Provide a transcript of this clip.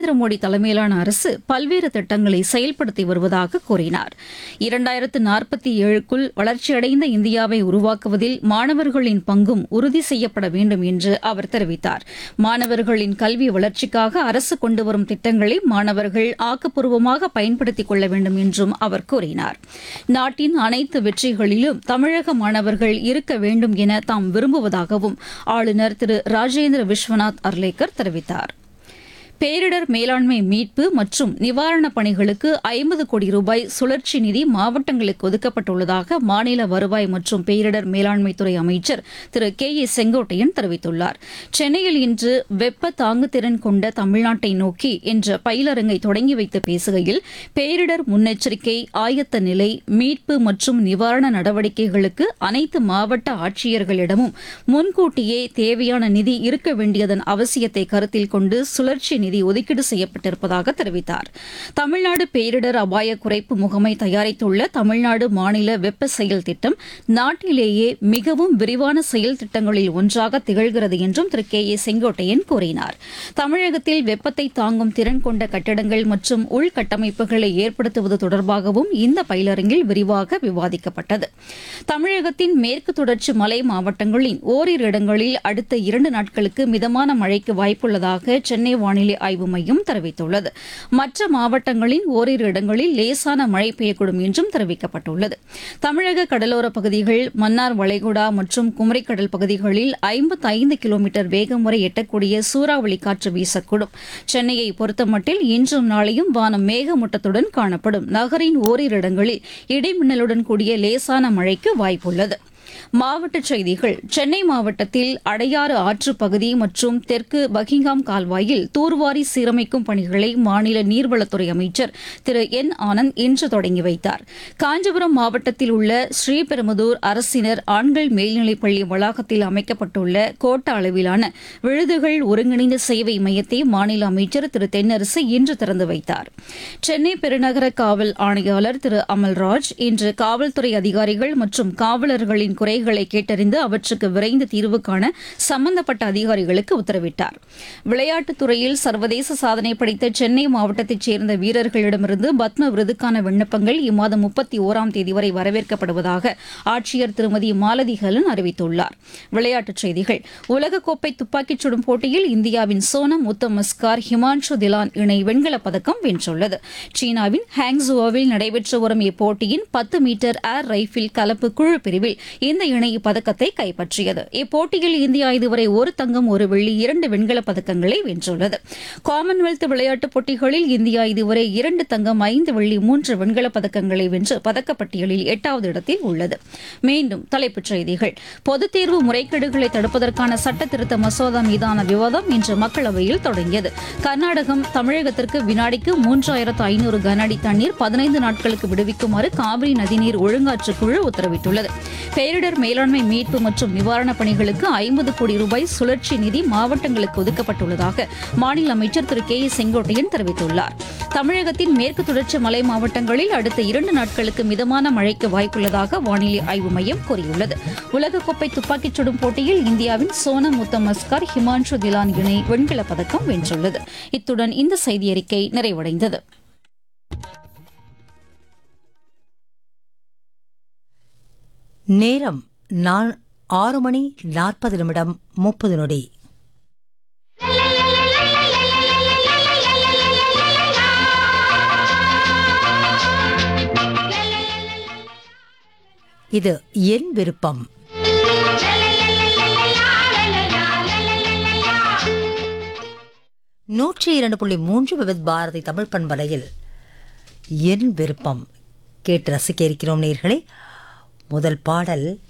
நரேந்திர மோடி தலைமையிலான அரசு பல்வேறு திட்டங்களை செயல்படுத்தி வருவதாக கூறினார் இரண்டாயிரத்து நாற்பத்தி ஏழுக்குள் வளர்ச்சியடைந்த இந்தியாவை உருவாக்குவதில் மாணவர்களின் பங்கும் உறுதி செய்யப்பட வேண்டும் என்று அவர் தெரிவித்தார் மாணவர்களின் கல்வி வளர்ச்சிக்காக அரசு கொண்டு வரும் திட்டங்களை மாணவர்கள் ஆக்கப்பூர்வமாக பயன்படுத்திக் கொள்ள வேண்டும் என்றும் அவர் கூறினார் நாட்டின் அனைத்து வெற்றிகளிலும் தமிழக மாணவர்கள் இருக்க வேண்டும் என தாம் விரும்புவதாகவும் ஆளுநர் திரு ராஜேந்திர விஸ்வநாத் அர்லேக்கர் தெரிவித்தார் பேரிடர் மேலாண்மை மீட்பு மற்றும் நிவாரணப் பணிகளுக்கு ஐம்பது கோடி ரூபாய் சுழற்சி நிதி மாவட்டங்களுக்கு ஒதுக்கப்பட்டுள்ளதாக மாநில வருவாய் மற்றும் பேரிடர் மேலாண்மைத்துறை அமைச்சர் திரு கே ஏ செங்கோட்டையன் தெரிவித்துள்ளார் சென்னையில் இன்று வெப்ப தாங்குதிறன் கொண்ட தமிழ்நாட்டை நோக்கி என்ற பயிலரங்கை தொடங்கி வைத்து பேசுகையில் பேரிடர் முன்னெச்சரிக்கை ஆயத்த நிலை மீட்பு மற்றும் நிவாரண நடவடிக்கைகளுக்கு அனைத்து மாவட்ட ஆட்சியர்களிடமும் முன்கூட்டியே தேவையான நிதி இருக்க வேண்டியதன் அவசியத்தை கருத்தில் கொண்டு சுழற்சி நிதி ஒதுக்கீடு செய்யப்பட்டிருப்பதாக தெரிவித்தார் தமிழ்நாடு பேரிடர் அபாய குறைப்பு முகமை தயாரித்துள்ள தமிழ்நாடு மாநில வெப்ப செயல் திட்டம் நாட்டிலேயே மிகவும் விரிவான செயல் திட்டங்களில் ஒன்றாக திகழ்கிறது என்றும் திரு கே ஏ செங்கோட்டையன் கூறினார் தமிழகத்தில் வெப்பத்தை தாங்கும் திறன் கொண்ட கட்டடங்கள் மற்றும் உள்கட்டமைப்புகளை ஏற்படுத்துவது தொடர்பாகவும் இந்த பயிலரங்கில் விரிவாக விவாதிக்கப்பட்டது தமிழகத்தின் மேற்கு தொடர்ச்சி மலை மாவட்டங்களின் ஓரிரு இடங்களில் அடுத்த இரண்டு நாட்களுக்கு மிதமான மழைக்கு வாய்ப்புள்ளதாக சென்னை வானிலை ஆய்வு மையம் தெரிவித்துள்ளது மற்ற மாவட்டங்களின் ஓரிரு இடங்களில் லேசான மழை பெய்யக்கூடும் என்றும் தெரிவிக்கப்பட்டுள்ளது தமிழக கடலோர பகுதிகள் மன்னார் வளைகுடா மற்றும் குமரிக்கடல் பகுதிகளில் ஐம்பத்தைந்து கிலோமீட்டர் வேகம் வரை எட்டக்கூடிய சூறாவளி காற்று வீசக்கூடும் சென்னையை பொறுத்தமட்டில் இன்றும் நாளையும் வானம் மேகமூட்டத்துடன் காணப்படும் நகரின் ஓரிரு இடங்களில் இடிமின்னலுடன் கூடிய லேசான மழைக்கு வாய்ப்புள்ளது மாவட்டச் செய்திகள் சென்னை மாவட்டத்தில் அடையாறு ஆற்றுப் பகுதி மற்றும் தெற்கு பக்கிங்காம் கால்வாயில் தூர்வாரி சீரமைக்கும் பணிகளை மாநில நீர்வளத்துறை அமைச்சர் திரு என் ஆனந்த் இன்று தொடங்கி வைத்தார் காஞ்சிபுரம் மாவட்டத்தில் உள்ள ஸ்ரீபெரும்புதூர் அரசினர் ஆண்கள் மேல்நிலைப்பள்ளி வளாகத்தில் அமைக்கப்பட்டுள்ள கோட்ட அளவிலான விழுதுகள் ஒருங்கிணைந்த சேவை மையத்தை மாநில அமைச்சர் திரு தென்னரசு இன்று திறந்து வைத்தார் சென்னை பெருநகர காவல் ஆணையாளர் திரு அமல்ராஜ் இன்று காவல்துறை அதிகாரிகள் மற்றும் காவலர்களின் குறைகளை கேட்டறிந்து அவற்றுக்கு விரைந்து தீர்வு காண சம்பந்தப்பட்ட அதிகாரிகளுக்கு உத்தரவிட்டார் விளையாட்டுத் துறையில் சர்வதேச சாதனை படைத்த சென்னை மாவட்டத்தைச் சேர்ந்த வீரர்களிடமிருந்து பத்ம விருதுக்கான விண்ணப்பங்கள் இம்மாதம் முப்பத்தி ஓராம் தேதி வரை வரவேற்கப்படுவதாக ஆட்சியர் திருமதி மாலதி ஹலன் அறிவித்துள்ளார் விளையாட்டுச் செய்திகள் உலகக்கோப்பை துப்பாக்கிச் சுடும் போட்டியில் இந்தியாவின் சோனம் உத்தம் மஸ்கார் ஹிமான்ஷு திலான் இணை வெண்கலப் பதக்கம் வென்றுள்ளது சீனாவின் ஹாங்ஸுவோவில் நடைபெற்று வரும் இப்போட்டியின் பத்து மீட்டர் ஏர் ரைபிள் கலப்பு குழு பிரிவில் இந்த இணை இப்பதக்கத்தை கைப்பற்றியது இப்போட்டியில் இந்தியா இதுவரை ஒரு தங்கம் ஒரு வெள்ளி இரண்டு வெண்கலப் பதக்கங்களை வென்றுள்ளது காமன்வெல்த் விளையாட்டுப் போட்டிகளில் இந்தியா இதுவரை இரண்டு தங்கம் ஐந்து வெள்ளி மூன்று வெண்கலப் பதக்கங்களை வென்று பதக்கப்பட்டியலில் எட்டாவது இடத்தில் உள்ளது மீண்டும் தலைப்புச் செய்திகள் பொதுத் தேர்வு முறைகேடுகளை தடுப்பதற்கான சட்ட திருத்த மசோதா மீதான விவாதம் இன்று மக்களவையில் தொடங்கியது கர்நாடகம் தமிழகத்திற்கு வினாடிக்கு மூன்றாயிரத்து ஐநூறு கன அடி தண்ணீர் பதினைந்து நாட்களுக்கு விடுவிக்குமாறு காவிரி நதிநீர் ஒழுங்காற்று குழு உத்தரவிட்டுள்ளது பேரிடர் மேலாண்மை மீட்பு மற்றும் நிவாரணப் பணிகளுக்கு ஐம்பது கோடி ரூபாய் சுழற்சி நிதி மாவட்டங்களுக்கு ஒதுக்கப்பட்டுள்ளதாக மாநில அமைச்சர் திரு கே ஏ செங்கோட்டையன் தெரிவித்துள்ளார் தமிழகத்தின் மேற்கு தொடர்ச்சி மலை மாவட்டங்களில் அடுத்த இரண்டு நாட்களுக்கு மிதமான மழைக்கு வாய்ப்புள்ளதாக வானிலை ஆய்வு மையம் கூறியுள்ளது உலகக்கோப்பை துப்பாக்கிச் சுடும் போட்டியில் இந்தியாவின் சோனம் உத்தம் மஸ்கார் ஹிமான்ஷு திலான் இணை வெண்கலப் பதக்கம் வென்றுள்ளது இத்துடன் இந்த செய்தியறிக்கை நிறைவடைந்தது நேரம் நான் ஆறு மணி நாற்பது நிமிடம் முப்பது நொடி இது என் விருப்பம் நூற்றி இரண்டு புள்ளி மூன்று விவித் பாரதி தமிழ் பண்பலையில் என் விருப்பம் கேட்டு ரசிக்க இருக்கிறோம் நேர்களே முதல் பாடல்